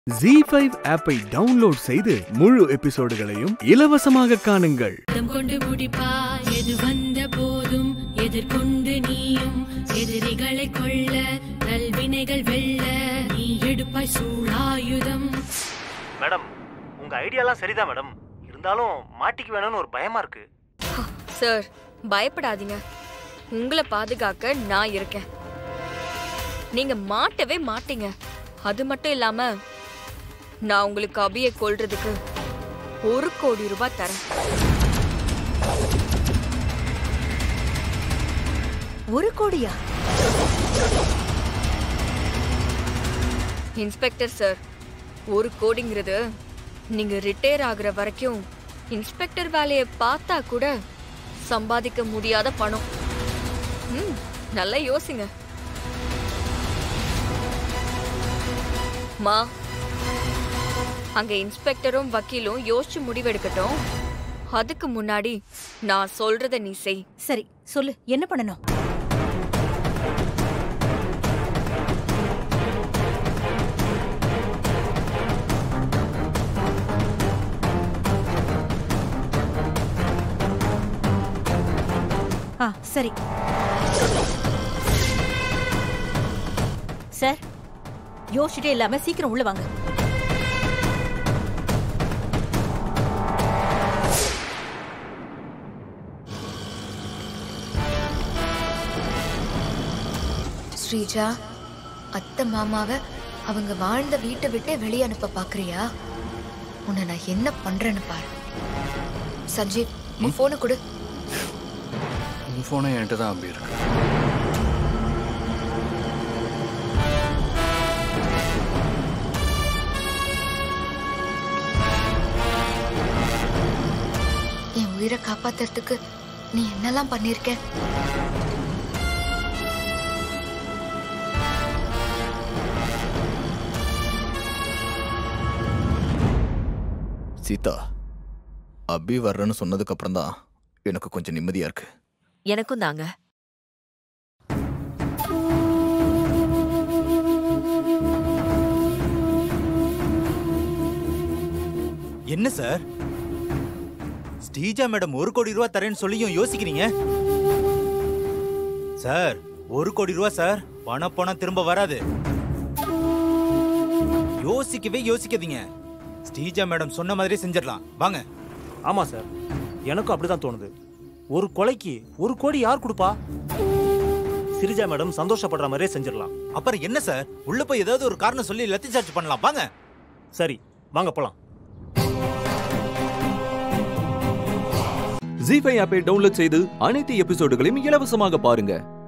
G five ஆப்பை download செய்து முழு எபிசோடுகளையும் இலவசமாக காணுங்கள் பதம் கொண்டு முடிப்பாய் எது வந்த போதும் எதிர்கொண்டு நீயும் எதிரிகளை கொள்ள நல்வினைகள் வெல்ல நீ எடுப்பாய் சூழாயுதம் மேடம் உங்க ஐடியாலாம் சரிதான் மேடம் இருந்தாலும் மாட்டிக்கு வேணும்னு ஒரு பயமா இருக்கு சார் பயப்படாதீங்க உங்களை பாதுகாக்க நான் இருக்கேன் நீங்க மாட்டவே மாட்டீங்க அது மட்டும் இல்லாம நான் உங்களுக்கு அபியை கொல்றதுக்கு ஒரு கோடி ரூபாய் தரேன் ஒரு கோடியா இன்ஸ்பெக்டர் சார் ஒரு கோடிங்கிறது நீங்க ரிட்டையர் ஆகுற வரைக்கும் இன்ஸ்பெக்டர் வேலையை பார்த்தா கூட சம்பாதிக்க முடியாத பணம் ம் நல்லா யோசிங்க மா அங்க இன்ஸ்பெக்டரும் வக்கீலும் யோசிச்சு முடிவெடுக்கட்டும் அதுக்கு முன்னாடி நான் சொல்றத நீ செய் சரி சொல்லு என்ன பண்ணணும் ஆ சரி சார் யோசிச்சுட்டே இல்லாம சீக்கிரம் உள்ள வாங்க ஸ்ரீஜா அத்தை மாமாவை அவங்க வாழ்ந்த வீட்டை விட்டு வெளியே அனுப்ப பாக்குறியா உன்னை நான் என்ன பண்றேன்னு பாரு சஞ்சீவ் உன் போனை கொடு உன் ஃபோனை என்கிட்ட தான் அப்படி இருக்கு என் உயிரை காப்பாத்துறதுக்கு நீ என்னெல்லாம் பண்ணிருக்க சீதா அபி வர்றேன்னு சொன்னதுக்கு அப்புறம் தான் எனக்கு கொஞ்சம் நிம்மதியா இருக்கு எனக்கும் தாங்க என்ன சார் ஸ்ரீஜா மேடம் ஒரு கோடி ரூபா தரேன்னு சொல்லியும் யோசிக்கிறீங்க சார் ஒரு கோடி ரூபா சார் பணம் பணம் திரும்ப வராது யோசிக்கவே யோசிக்காதீங்க ஸ்ரீஜா மேடம் சொன்ன மாதிரி செஞ்சிடலாம் வாங்க ஆமா சார் எனக்கும் அப்படிதான் தோணுது ஒரு கொலைக்கு ஒரு கோடி யார் கொடுப்பா சிரிஜா மேடம் சந்தோஷப்படுற மாதிரியே செஞ்சிடலாம் அப்புறம் என்ன சார் உள்ள போய் ஏதாவது ஒரு காரணம் சொல்லி லத்தி சார்ஜ் பண்ணலாம் வாங்க சரி வாங்க போலாம் ஜி ஃபைவ் ஆப்பை டவுன்லோட் செய்து அனைத்து எபிசோடுகளையும் இலவசமாக பாருங்க